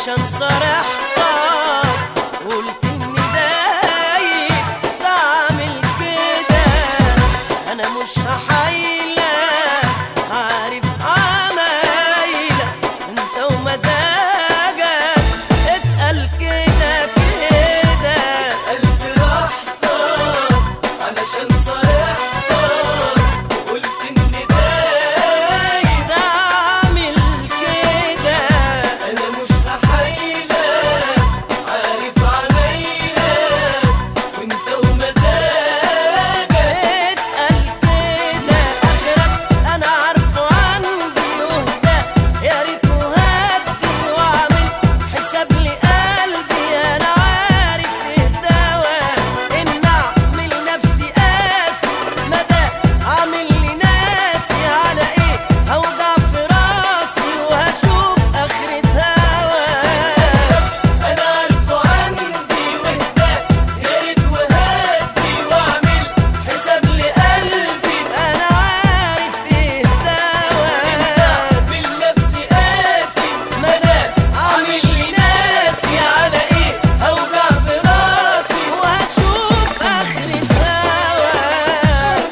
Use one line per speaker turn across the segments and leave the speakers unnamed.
علشان صرحتك قلت اني دايق بعمل كده انا مش هحايلك عارف عمايلك انت ومزاجك اتقل كده كده
قلبي راحتك علشان صرحتك وقلت اني دايق
تعمل كده
انا مش هحايلك عارف عمايلك وانت ومزاجك
اتقل كده اخرك انا عارفه عندي يهدى يا ريت وهدي واعمل حساب لقلبي انا عارف الدواء ان اعمل نفسي قاسي مدى عامل لي ناسي على ايه هوجع في راسي وهشوف اخرة هواك
انا عارفه عندي وهداك يا ريت وهدي واعمل حساب لقلبي
انا عارف ايه دواك
بالنفس قاسي
مدام عامل لي ناسي على ايه هوجع في راسي وهشوف اخرة هواك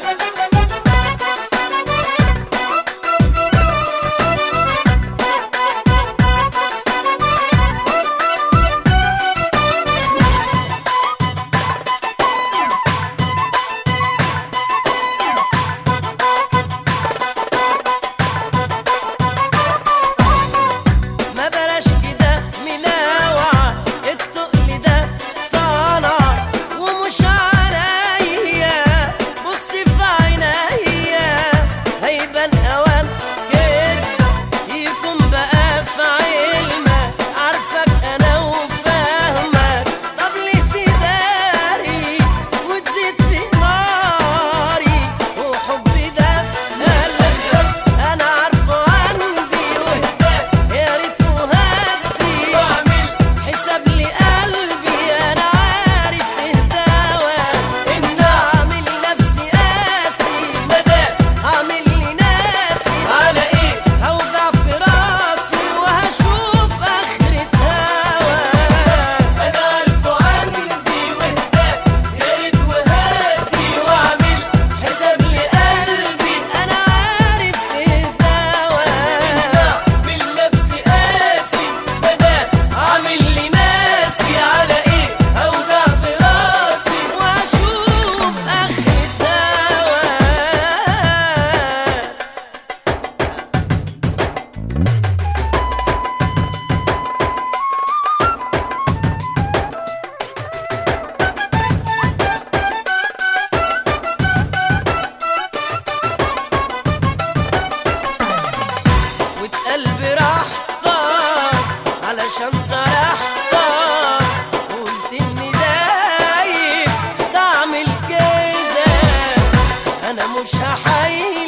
ما بلاش كده ملاوعة التقل ده صنع ومش عليا بصي في عينيا هيبان اوام كده يكون بقى في علمك عارفك انا وفاهمك طب ليه تداري وتزيد في ناري وحبي ده في قلبك انا عارفه عندي وهداك يا ريت وهدي
واعمل
حساب لي قلبي انا عارف اهداوى ان اعمل نفسي قاسي مدام عامل لي ناسي
على ايه
هوجع في راسي وهشوف اخرة هواك
انا عارفه عندي وهداك يا ريت وهدي واعمل
حساب لي قلبي انا عارف اهداوى
بالنفس قاسي
مدام عامل لي ناسي على ايه هوجع في راسي واشوف اخرة هواك وتقلبي راحتك علشان صرحتك قلت اني دايب تعمل كده انا مش هحيي